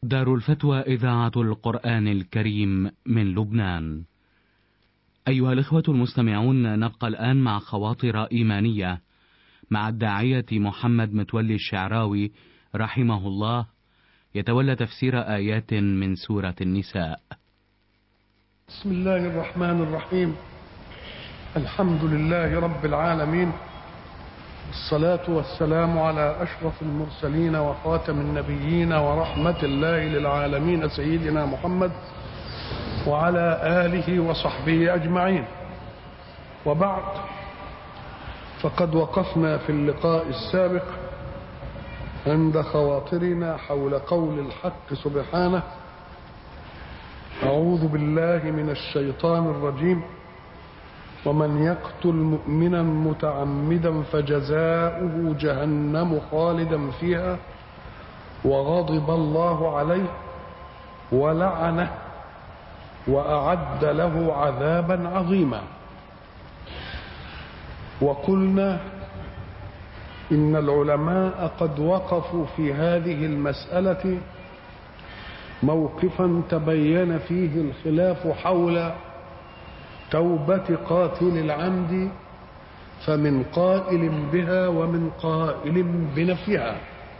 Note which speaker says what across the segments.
Speaker 1: دار الفتوى إذاعة القرآن الكريم من لبنان. أيها الإخوة المستمعون نبقى الآن مع خواطر إيمانية مع الداعية محمد متولي الشعراوي رحمه الله يتولى تفسير آيات من سورة النساء.
Speaker 2: بسم الله الرحمن الرحيم الحمد لله رب العالمين الصلاة والسلام على أشرف المرسلين وخاتم النبيين ورحمة الله للعالمين سيدنا محمد وعلى آله وصحبه أجمعين وبعد فقد وقفنا في اللقاء السابق عند خواطرنا حول قول الحق سبحانه أعوذ بالله من الشيطان الرجيم ومن يقتل مؤمنا متعمدا فجزاؤه جهنم خالدا فيها وغضب الله عليه ولعنه واعد له عذابا عظيما وقلنا ان العلماء قد وقفوا في هذه المساله موقفا تبين فيه الخلاف حول توبة قاتل العمد فمن قائل بها ومن قائل بنفيها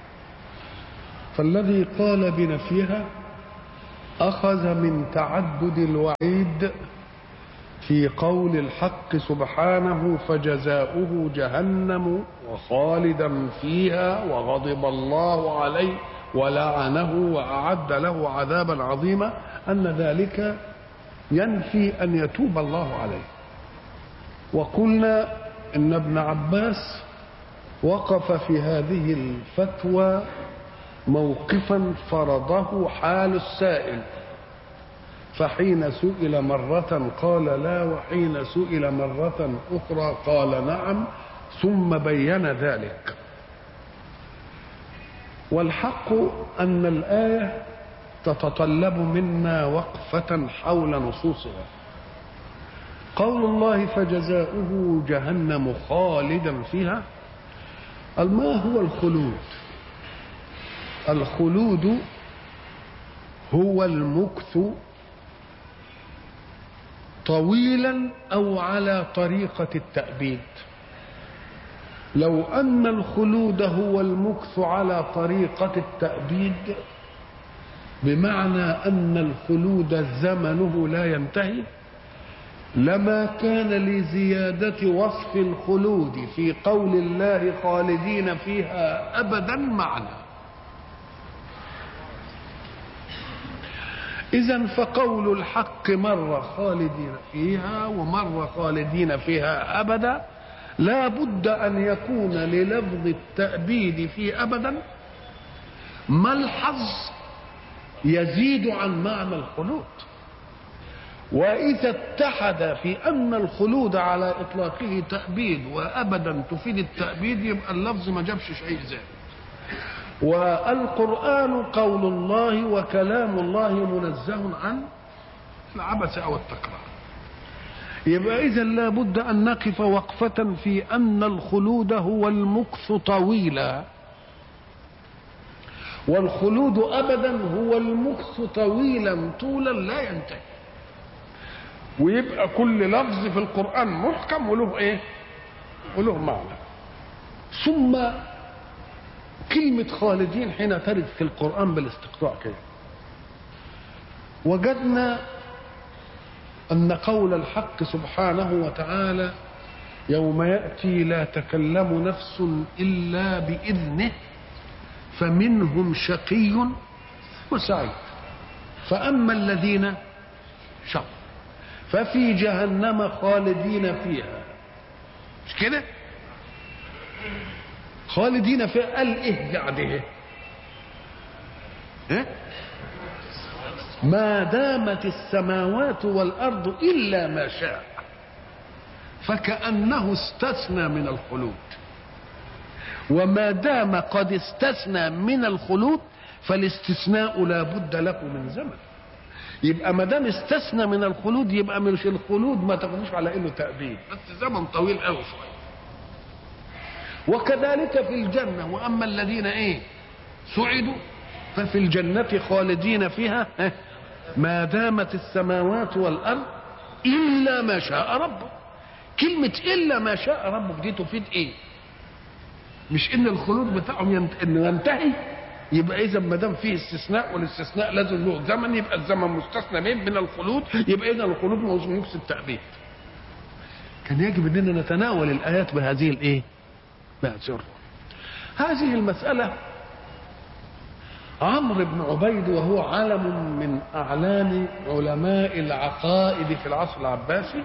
Speaker 2: فالذي قال بنفيها أخذ من تعدد الوعيد في قول الحق سبحانه فجزاؤه جهنم وخالدا فيها وغضب الله عليه ولعنه وأعد له عذابا عظيما أن ذلك ينفي أن يتوب الله عليه وقلنا إن ابن عباس وقف في هذه الفتوى موقفا فرضه حال السائل فحين سئل مرة قال لا وحين سئل مرة أخرى قال نعم ثم بين ذلك والحق أن الآية تتطلب منا وقفة حول نصوصها قول الله فجزاؤه جهنم خالدا فيها ما هو الخلود الخلود هو المكث طويلا او على طريقه التابيد لو ان الخلود هو المكث على طريقه التابيد بمعنى ان الخلود زمنه لا ينتهي لما كان لزياده وصف الخلود في قول الله خالدين فيها ابدا معنى اذا فقول الحق مره خالدين فيها ومره خالدين فيها ابدا لا بد ان يكون للفظ التابيد في ابدا ملحظ يزيد عن معنى الخلود واذا اتحد في ان الخلود على اطلاقه تابيد وابدا تفيد التابيد يبقى اللفظ ما جابش شيء زائد والقران قول الله وكلام الله منزه عن العبث او التكرار يبقى اذا لابد ان نقف وقفه في ان الخلود هو المكث طويلا والخلود ابدا هو المكث طويلا طولا لا ينتهي ويبقى كل لفظ في القران محكم وله ايه وله معنى ثم كلمة خالدين حين ترد في القرآن بالاستقراء كده وجدنا أن قول الحق سبحانه وتعالى يوم يأتي لا تكلم نفس إلا بإذنه فمنهم شقي وسعيد فأما الذين شقوا ففي جهنم خالدين فيها مش كده خالدين فيها قال ايه بعده إيه؟ ما دامت السماوات والارض الا ما شاء فكانه استثنى من الخلود وما دام قد استثنى من الخلود فالاستثناء لا بد له من زمن يبقى ما دام استثنى من الخلود يبقى مش الخلود ما تاخدوش على انه تأبيد بس زمن طويل قوي شويه وكذلك في الجنه واما الذين ايه سعدوا ففي الجنة خالدين فيها ما دامت السماوات والأرض إلا ما شاء ربك كلمة إلا ما شاء ربك دي تفيد إيه؟ مش إن الخلود بتاعهم ينت... إنه ينتهي يبقى إذا ما دام فيه استثناء والاستثناء لازم له زمن يبقى الزمن مستثنى من من الخلود يبقى إذا الخلود موجود نفس التأبيد. كان يجب إننا نتناول الآيات بهذه الإيه؟ بهذه هذه المسألة عمرو بن عبيد وهو علم من أعلام علماء العقائد في العصر العباسي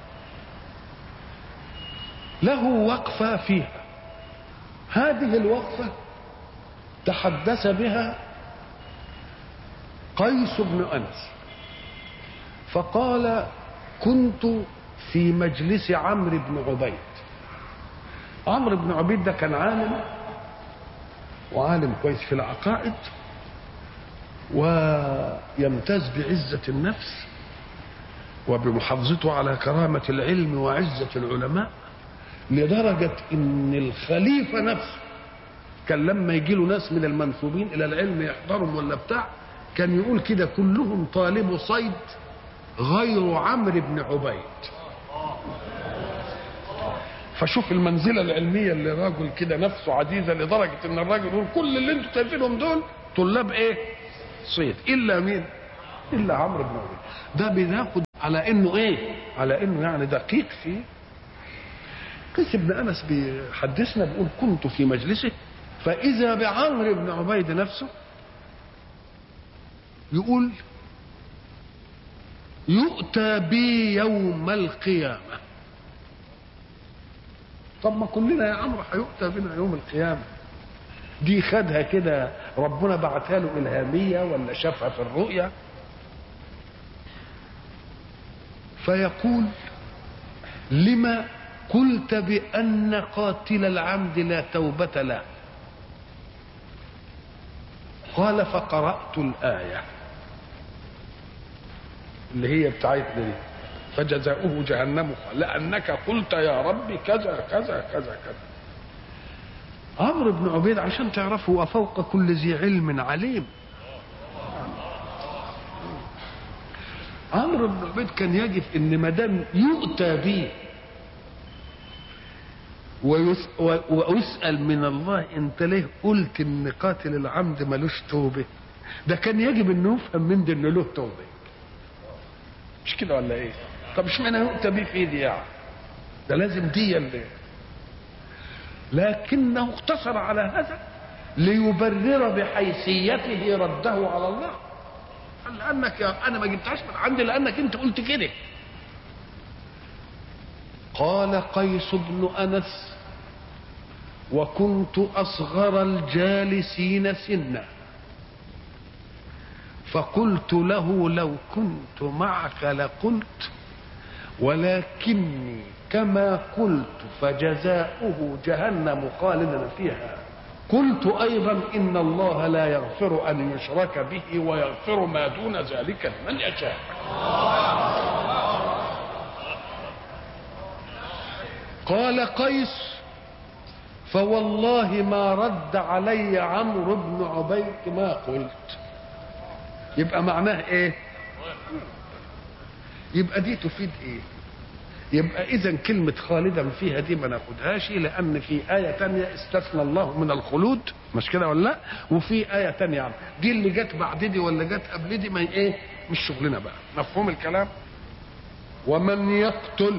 Speaker 2: له وقفة فيها هذه الوقفة تحدث بها قيس بن أنس فقال كنت في مجلس عمرو بن عبيد عمرو بن عبيد ده كان عالم وعالم كويس في العقائد ويمتاز بعزة النفس وبمحافظته على كرامة العلم وعزة العلماء لدرجة ان الخليفة نفسه كان لما يجي له ناس من المنسوبين الى العلم يحضرهم ولا بتاع كان يقول كده كلهم طالب صيد غير عمرو بن عبيد فشوف المنزله العلميه اللي راجل كده نفسه عزيزه لدرجه ان الراجل يقول كل اللي انتم شايفينهم دول طلاب ايه؟ صيد الا مين؟ الا عمرو بن عبيد ده بناخد على انه ايه؟ على انه يعني دقيق فيه قيس بن انس بيحدثنا بيقول كنت في مجلسه فاذا بعمرو بن عبيد نفسه يقول يؤتى بي يوم القيامه طب ما كلنا يا عمرو هيؤتى بنا يوم القيامه دي خدها كده ربنا بعتها له الهاميه ولا شافها في الرؤيا فيقول لما قلت بأن قاتل العمد لا توبة له قال فقرأت الآية اللي هي بتاعتنا دي فجزاؤه جهنم لأنك قلت يا رب كذا كذا كذا كذا عمرو بن عبيد عشان تعرفوا وفوق كل ذي علم عليم عمرو بن عبيد كان يجب ان ما دام يؤتى به ويسأل من الله انت ليه قلت ان قاتل العمد ملوش توبه ده كان يجب انه يفهم من ده انه له توبه مش كده ولا ايه طب اشمعنى يؤتى بيه في دي يعني ده لازم دي اللي لكنه اقتصر على هذا ليبرر بحيثيته رده على الله قال لانك يا انا ما جبتهاش من عندي لانك انت قلت كده قال قيس بن انس وكنت اصغر الجالسين سنا فقلت له لو كنت معك لقلت ولكني كما قلت فجزاؤه جهنم خالدا فيها قلت ايضا ان الله لا يغفر ان يشرك به ويغفر ما دون ذلك لمن يشاء قال قيس فوالله ما رد علي عمرو بن عبيد ما قلت يبقى معناه ايه يبقى دي تفيد ايه يبقى اذا كلمة خالدا فيها دي ما ناخدهاش لان في آية تانية استثنى الله من الخلود مش كده ولا لا وفي آية تانية يعني دي اللي جت بعد دي ولا جت قبل دي ما ايه مش شغلنا بقى مفهوم الكلام ومن يقتل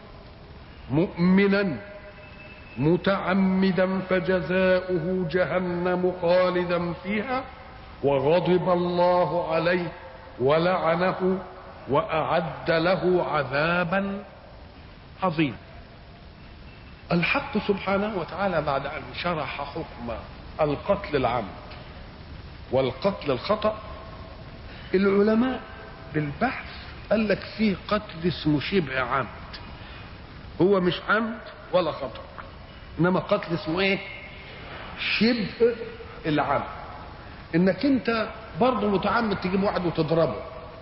Speaker 2: مؤمنا متعمدا فجزاؤه جهنم خالدا فيها وغضب الله عليه ولعنه واعد له عذابا عظيما الحق سبحانه وتعالى بعد ان شرح حكم القتل العمد والقتل الخطا العلماء بالبحث قال لك فيه قتل اسمه شبه عمد هو مش عمد ولا خطا انما قتل اسمه ايه شبه العمد انك انت برضه متعمد تجيب واحد وتضربه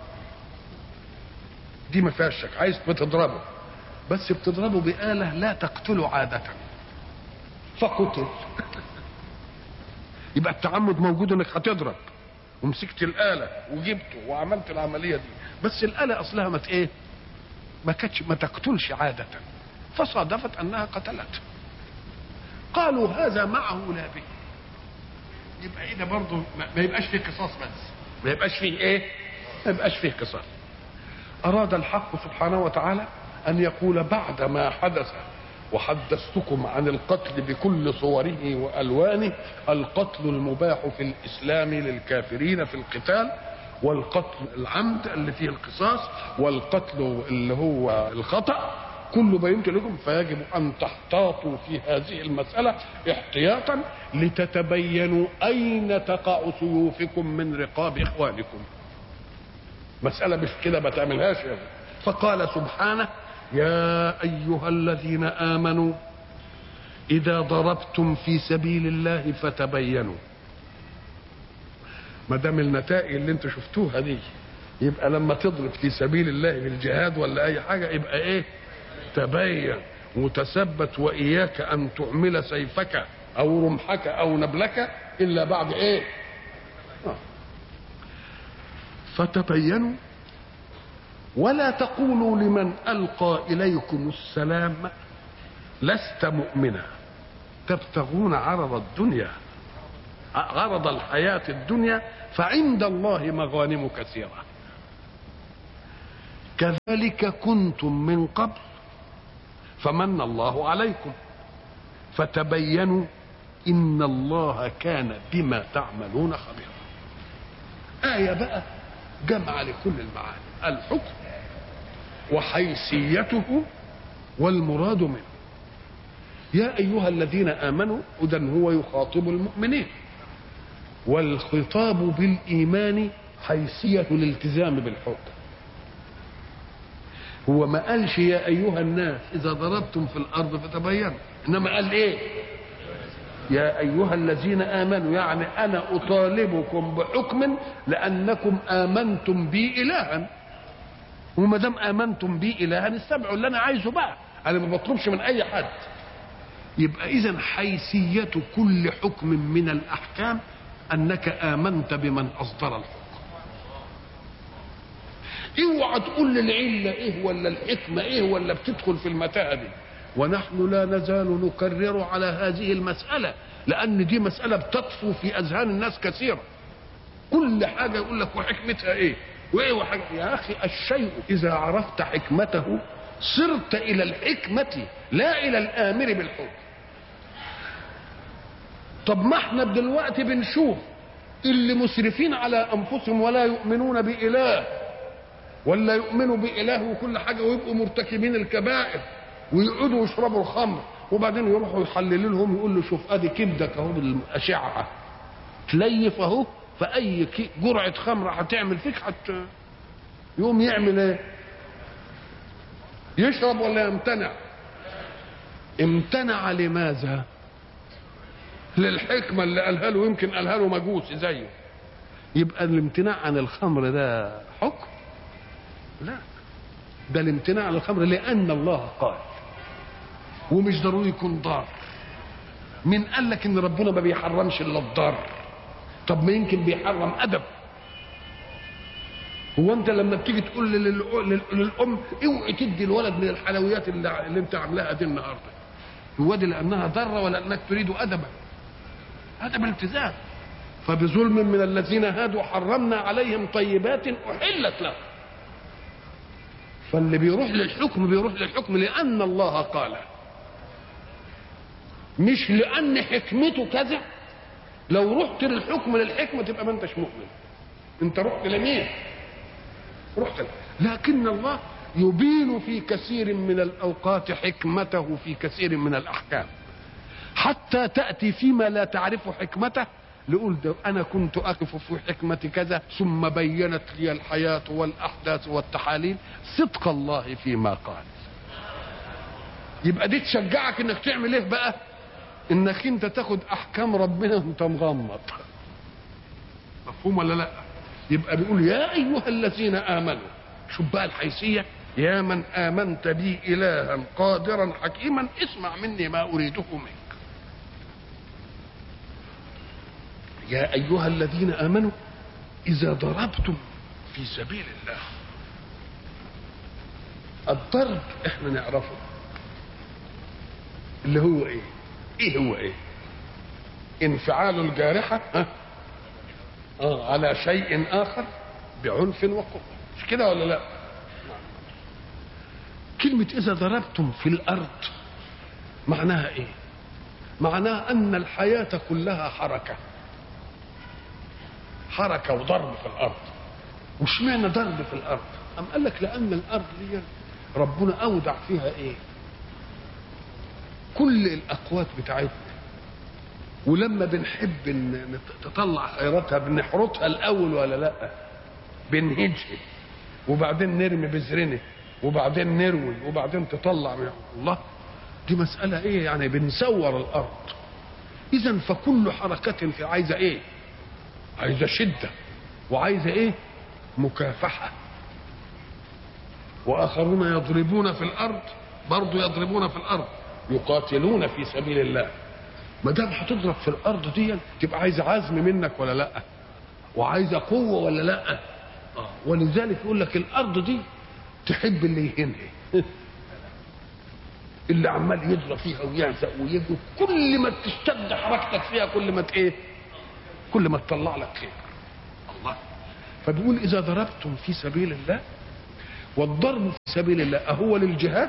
Speaker 2: دي ما فيهاش شك عايز بتضربه بس بتضربه بآلة لا تقتله عادة فقتل يبقى التعمد موجود انك هتضرب ومسكت الآلة وجبته وعملت العملية دي بس الآلة أصلها ما إيه ما كانتش ما تقتلش عادة فصادفت أنها قتلت قالوا هذا معه لا به يبقى ايه ده برضه ما ما يبقاش فيه قصاص بس ما يبقاش فيه ايه ما يبقاش فيه قصاص أراد الحق سبحانه وتعالى أن يقول بعد ما حدث وحدثتكم عن القتل بكل صوره وألوانه القتل المباح في الإسلام للكافرين في القتال والقتل العمد اللي فيه القصاص والقتل اللي هو الخطأ كل بينت لكم فيجب أن تحتاطوا في هذه المسألة احتياطا لتتبينوا أين تقع سيوفكم من رقاب إخوانكم مسألة مش كده ما تعملهاش يعني. فقال سبحانه يا أيها الذين آمنوا إذا ضربتم في سبيل الله فتبينوا ما دام النتائج اللي انتوا شفتوها دي يبقى لما تضرب في سبيل الله بالجهاد ولا أي حاجة يبقى إيه تبين وتثبت وإياك أن تعمل سيفك أو رمحك أو نبلك إلا بعد إيه آه. فتبينوا ولا تقولوا لمن القى اليكم السلام لست مؤمنا تبتغون عرض الدنيا عرض الحياه الدنيا فعند الله مغانم كثيره كذلك كنتم من قبل فمن الله عليكم فتبينوا ان الله كان بما تعملون خبيرا ايه بقى جمع لكل المعاني الحكم وحيثيته والمراد منه يا ايها الذين امنوا اذا هو يخاطب المؤمنين والخطاب بالايمان حيثيه الالتزام بالحكم هو ما قالش يا ايها الناس اذا ضربتم في الارض فتبينوا انما قال ايه يا ايها الذين امنوا يعني انا اطالبكم بحكم لانكم امنتم بي الها وما دام امنتم بي الها استمعوا اللي انا عايزه بقى انا ما بطلبش من اي حد يبقى اذا حيثيه كل حكم من الاحكام انك امنت بمن اصدر الحكم اوعى تقول لي العله ايه ولا الحكمه ايه ولا بتدخل في المتاهه دي ونحن لا نزال نكرر على هذه المساله لان دي مساله بتطفو في اذهان الناس كثيرا كل حاجه يقول لك وحكمتها ايه وايه وحاجة يا اخي الشيء اذا عرفت حكمته صرت الى الحكمه لا الى الامر بالحكم طب ما احنا دلوقتي بنشوف اللي مسرفين على انفسهم ولا يؤمنون باله ولا يؤمنوا باله وكل حاجه ويبقوا مرتكبين الكبائر ويقعدوا يشربوا الخمر وبعدين يروحوا يحللوا لهم يقول له شوف ادي كبدك اهو بالاشعه تليف اهو فاي جرعه خمره هتعمل فيك حت يقوم يعمل ايه يشرب ولا يمتنع امتنع لماذا للحكمة اللي قالها له يمكن قالها له مجوس زيه يبقى الامتناع عن الخمر ده حكم لا ده الامتناع عن الخمر لأن الله قال ومش ضروري يكون ضار من قال لك ان ربنا ما بيحرمش الا الضار طب ما يمكن بيحرم ادب هو انت لما بتيجي تقول لل- للام اوعي تدي الولد من الحلويات اللي, اللي انت عاملاها دي النهارده هو دي لانها ضاره ولا انك تريد ادبا ادب الالتزام فبظلم من الذين هادوا حرمنا عليهم طيبات احلت لهم فاللي بيروح للحكم بيروح للحكم لان الله قال مش لان حكمته كذا لو رحت للحكم للحكمه تبقى ما انتش مؤمن انت رحت لمين رحت ل... لكن الله يبين في كثير من الاوقات حكمته في كثير من الاحكام حتى تاتي فيما لا تعرف حكمته لقول ده انا كنت اقف في حكمه كذا ثم بينت لي الحياه والاحداث والتحاليل صدق الله فيما قال يبقى دي تشجعك انك تعمل ايه بقى انك انت تاخد احكام ربنا وانت مغمض مفهوم ولا لا يبقى بيقول يا ايها الذين امنوا شوف بقى الحيثيه يا من امنت بي الها قادرا حكيما اسمع مني ما اريده منك يا ايها الذين امنوا اذا ضربتم في سبيل الله الضرب احنا نعرفه اللي هو ايه ايه هو ايه انفعال الجارحة ها؟ آه على شيء آخر بعنف وقوة مش كده ولا لا كلمة إذا ضربتم في الأرض معناها إيه معناها أن الحياة كلها حركة حركة وضرب في الأرض وش معنى ضرب في الأرض أم قال لك لأن الأرض دي ربنا أودع فيها إيه كل الأقوات بتاعتنا ولما بنحب ان تطلع خيراتها بنحرطها الاول ولا لا بنهجها وبعدين نرمي بذرنا وبعدين نروي وبعدين تطلع من الله دي مسألة ايه يعني بنسور الارض اذا فكل حركة في عايزة ايه عايزة شدة وعايزة ايه مكافحة واخرون يضربون في الارض برضو يضربون في الارض يقاتلون في سبيل الله ما دام هتضرب في الارض دي تبقى عايزه عزم منك ولا لا وعايزه قوه ولا لا آه. ولذلك يقول لك الارض دي تحب اللي يهنها اللي عمال يضرب فيها ويعزق ويجي كل ما تشتد حركتك فيها كل ما ايه كل ما تطلع لك خير الله فبيقول اذا ضربتم في سبيل الله والضرب في سبيل الله اهو للجهاد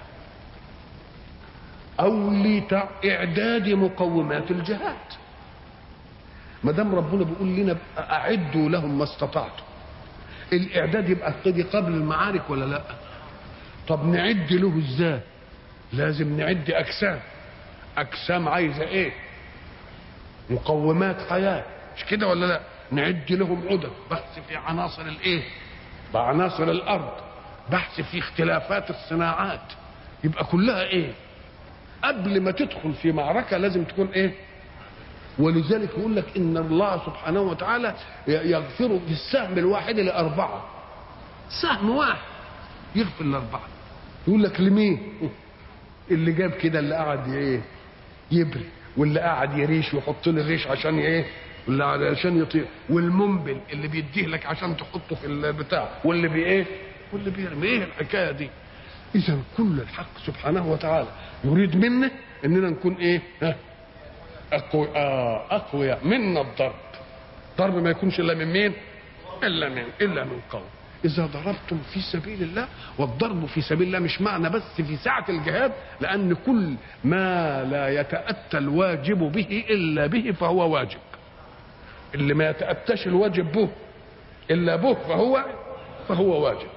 Speaker 2: او لاعداد مقومات الجهاد ما دام ربنا بيقول لنا اعدوا لهم ما استطعتم الاعداد يبقى ابتدي قبل المعارك ولا لا طب نعد له ازاي لازم نعد اجسام اجسام عايزه ايه مقومات حياه مش كده ولا لا نعد لهم عدد بحث في عناصر الايه بعناصر الارض بحث في اختلافات الصناعات يبقى كلها ايه قبل ما تدخل في معركه لازم تكون ايه ولذلك يقول لك ان الله سبحانه وتعالى يغفر بالسهم الواحد لاربعه سهم واحد يغفر لاربعه يقول لك لمين اللي جاب كده اللي قعد ايه يبري واللي قعد يريش ويحط له الريش عشان ايه واللي عشان يطير والمنبل اللي بيديه لك عشان تحطه في البتاع واللي بي ايه واللي بيرمي ايه الحكايه دي اذا كل الحق سبحانه وتعالى يريد منا اننا نكون ايه ها اقوياء آه اقوياء منا الضرب ضرب ما يكونش الا من مين الا من الا من قوم اذا ضربتم في سبيل الله والضرب في سبيل الله مش معنى بس في ساعه الجهاد لان كل ما لا يتاتى الواجب به الا به فهو واجب اللي ما يتاتاش الواجب به الا به فهو فهو واجب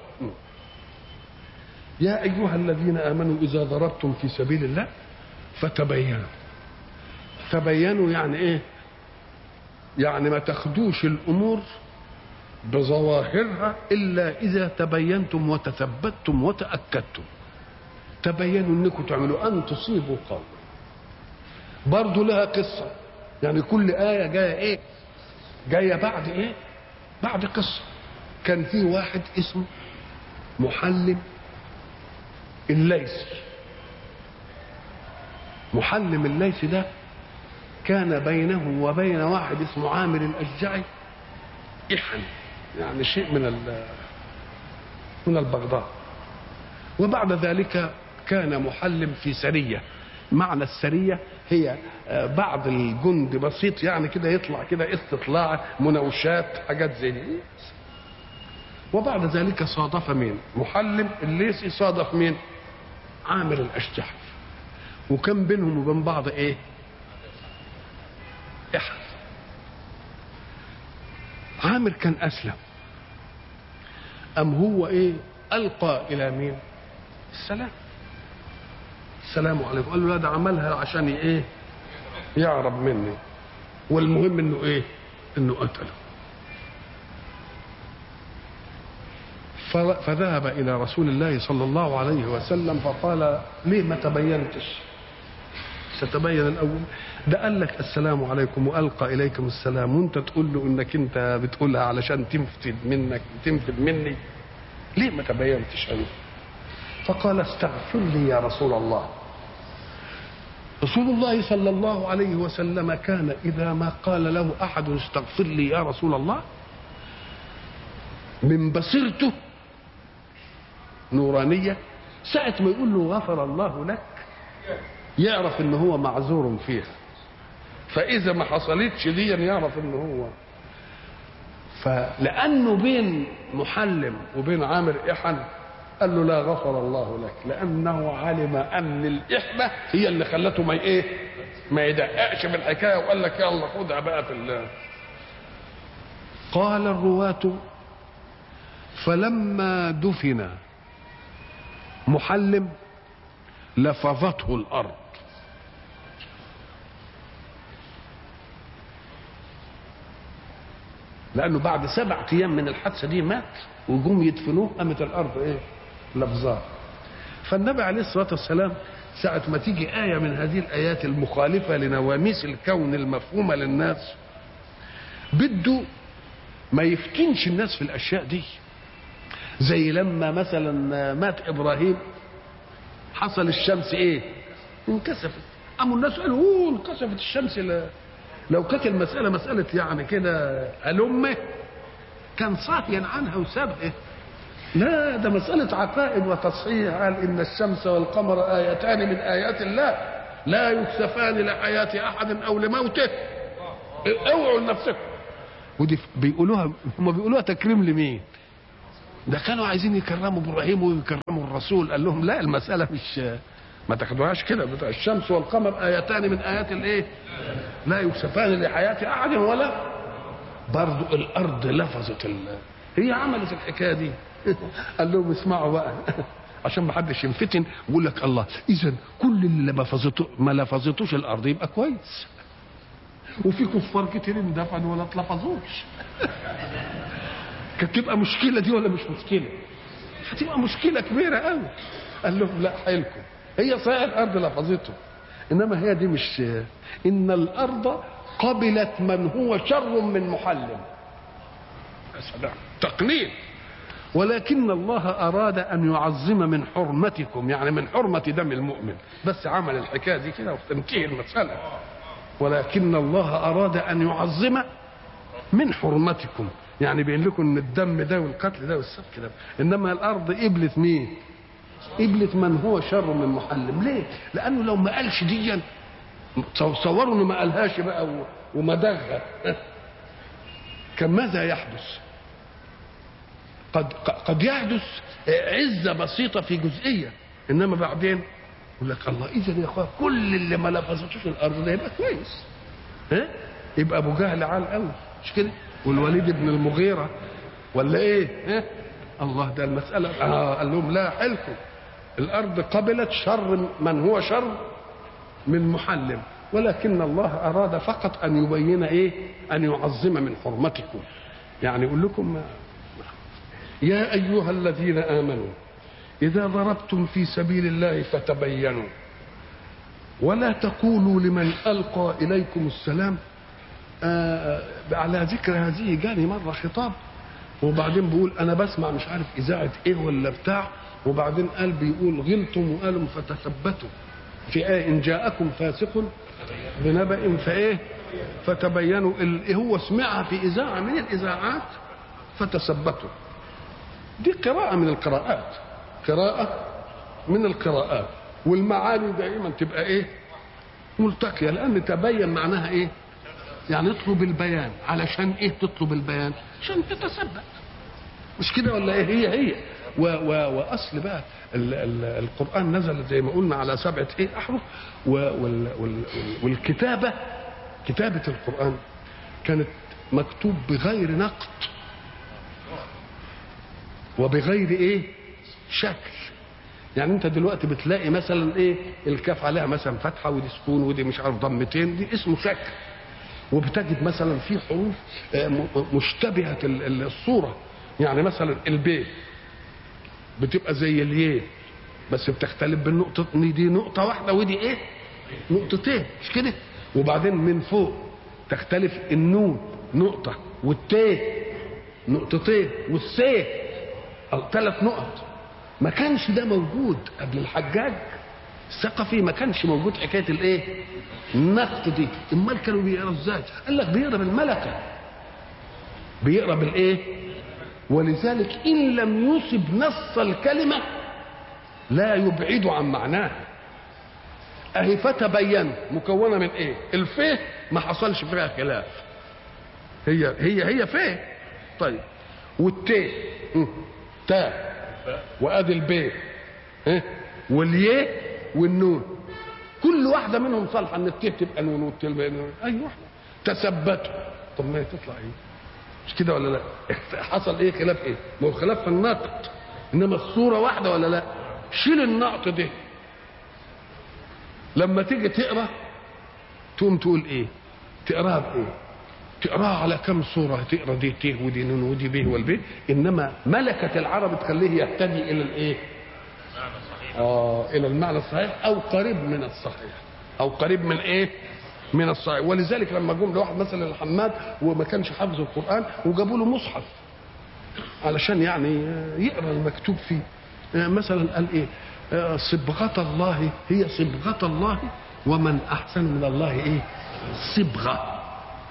Speaker 2: يا أيها الذين آمنوا إذا ضربتم في سبيل الله فتبينوا تبينوا يعني إيه يعني ما تاخدوش الأمور بظواهرها إلا إذا تبينتم وتثبتم وتأكدتم تبينوا أنكم تعملوا أن تصيبوا قوم برضو لها قصة يعني كل آية جاية إيه جاية بعد إيه بعد قصة كان في واحد اسمه محلم الليثي محلم الليثي ده كان بينه وبين واحد اسمه عامر الأشجعي إحن يعني شيء من من البغضاء وبعد ذلك كان محلم في سرية معنى السرية هي بعض الجند بسيط يعني كده يطلع كده استطلاع مناوشات حاجات زي دي وبعد ذلك صادف مين محلم الليثي صادف مين عامر الاشجع وكان بينهم وبين بعض ايه احد عامر كان اسلم ام هو ايه القى الى مين السلام السلام عليكم قال له لا ده عملها عشان ايه يعرب مني والمهم انه ايه انه قتله فذهب الى رسول الله صلى الله عليه وسلم فقال ليه ما تبينتش ستبين الاول ده قال لك السلام عليكم والقى اليكم السلام وانت تقول له انك انت بتقولها علشان تنفد منك تنفد مني ليه ما تبينتش انا فقال استغفر لي يا رسول الله رسول الله صلى الله عليه وسلم كان إذا ما قال له أحد استغفر لي يا رسول الله من بصيرته نورانية ساعة ما يقول له غفر الله لك يعرف ان هو معذور فيها فإذا ما حصلتش دي يعرف ان هو فلأنه بين محلم وبين عامر إحن قال له لا غفر الله لك لأنه علم أن الإحبة هي اللي خلته ما إيه ما يدققش في الحكاية وقال لك يلا خدها بقى في الله قال الرواة فلما دفن محلم لفظته الارض لانه بعد سبع ايام من الحادثه دي مات وجم يدفنوه قامت الارض ايه لفظاه فالنبي عليه الصلاه والسلام ساعة ما تيجي آية من هذه الآيات المخالفة لنواميس الكون المفهومة للناس بده ما يفتنش الناس في الأشياء دي زي لما مثلا مات ابراهيم حصل الشمس ايه انكسفت قاموا الناس قالوا اوه انكسفت الشمس لا. لو كانت المساله مساله يعني كده الامه كان صاهيا عنها وسابها لا ده مسألة عقائد وتصحيح قال إن الشمس والقمر آيتان من آيات الله لا يكسفان لحياة أحد أو لموته اوعوا لنفسكم ودي بيقولوها هم بيقولوها تكريم لمين؟ ده كانوا عايزين يكرموا ابراهيم ويكرموا الرسول قال لهم لا المساله مش ما تاخدوهاش كده بتاع الشمس والقمر ايتان من ايات الايه لا يكسفان لحياه احد ولا برضو الارض لفظت ال... هي عملت الحكايه دي قال لهم اسمعوا بقى عشان ما حدش ينفتن ويقول لك الله اذا كل اللي ما لفظته ما لفظتوش الارض يبقى كويس وفي كفار كتير اندفنوا ولا اتلفظوش كانت تبقى مشكله دي ولا مش مشكله هتبقى مشكله كبيره قوي قال لهم لا حيلكم هي صحيح الارض لفظته انما هي دي مش ان الارض قبلت من هو شر من محلم يا سلام تقليل ولكن الله اراد ان يعظم من حرمتكم يعني من حرمه دم المؤمن بس عمل الحكايه دي كده وتنتهي المساله ولكن الله اراد ان يعظم من حرمتكم يعني بيقول لكم ان الدم ده والقتل ده والسفك ده انما الارض قبلت مين قبلت من هو شر من محلم ليه لانه لو ما قالش ديا تصوروا انه ما قالهاش بقى وما دغها كان ماذا يحدث قد قد يحدث عزه بسيطه في جزئيه انما بعدين يقول لك الله اذا يا اخويا كل اللي ما لفظتوش الارض ده يبقى كويس ها يبقى ابو جهل عال قوي مش كده والوليد بن المغيرة ولا ايه ها الله ده المسألة آه قال لهم لا حلكم الأرض قبلت شر من هو شر من محلم ولكن الله أراد فقط أن يبين إيه أن يعظم من حرمتكم يعني يقول لكم ما يا أيها الذين آمنوا إذا ضربتم في سبيل الله فتبينوا ولا تقولوا لمن ألقى إليكم السلام آه على ذكر هذه جاني مرة خطاب وبعدين بيقول أنا بسمع مش عارف إذاعة إيه ولا بتاع وبعدين قال بيقول غلتم وقالوا فتثبتوا في آية إن جاءكم فاسق بنبأ فإيه فتبينوا ال- هو سمعها في إذاعة من الإذاعات فتثبتوا دي قراءة من القراءات قراءة من القراءات والمعاني دائما تبقى إيه ملتقية لأن تبين معناها إيه يعني اطلب البيان علشان ايه تطلب البيان عشان تتثبت مش كده ولا ايه هي هي و و واصل بقى ال ال القران نزل زي ما قلنا على سبعه ايه احرف و وال وال والكتابه كتابه القران كانت مكتوب بغير نقط وبغير ايه شكل يعني انت دلوقتي بتلاقي مثلا ايه الكاف عليها مثلا فتحه ودي سكون ودي مش عارف ضمتين دي اسمه شكل وبتجد مثلا في حروف آه، م- مشتبهه ال- ال- الصوره يعني مثلا البي بتبقى زي الياء بس بتختلف بالنقطة إن دي نقطة واحدة ودي إيه؟ نقطتين مش كده؟ وبعدين من فوق تختلف النون نقطة والتاء نقطتين والساء ثلاث نقط ما كانش ده موجود قبل الحجاج الثقفي ما كانش موجود حكايه الايه النقط دي امال كانوا بيقرا ازاي قال لك بيقرا بالملكه بيقرا بالايه ولذلك ان لم يصب نص الكلمه لا يبعد عن معناها اهي فتبين مكونه من ايه الفيه ما حصلش فيها خلاف هي هي هي فيه طيب والتي م، تا وادي البي ها؟ والياء والنون كل واحده منهم صالحه ان التي تبقى نون والتي تبقى نون اي واحده تثبتوا طب ما هي تطلع ايه مش كده ولا لا حصل ايه خلاف ايه ما هو خلاف في النقط انما الصوره واحده ولا لا شيل النقط ده لما تيجي تقرا تقوم تقول ايه تقراها بايه تقراها على كم صوره تقرا دي ت ودي نون ودي ب والب انما ملكه العرب تخليه يهتدي الى الايه اه الى المعنى الصحيح او قريب من الصحيح او قريب من ايه من الصحيح ولذلك لما جم لواحد مثلا الحماد وما كانش حافظ القران وجابوا له مصحف علشان يعني يقرا المكتوب فيه مثلا قال ايه آه، صبغة الله هي صبغة الله ومن أحسن من الله إيه صبغة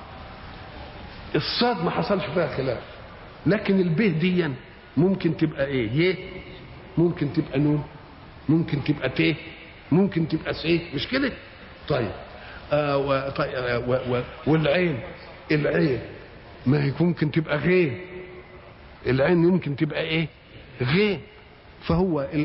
Speaker 2: الصاد ما حصلش فيها خلاف لكن البه دي ممكن تبقى ايه يه ممكن تبقى نون ممكن تبقى ت ممكن تبقى س مش كده طيب آه و... طيب آه و... و... والعين العين ما هي ممكن تبقى غين العين يمكن تبقى ايه غين فهو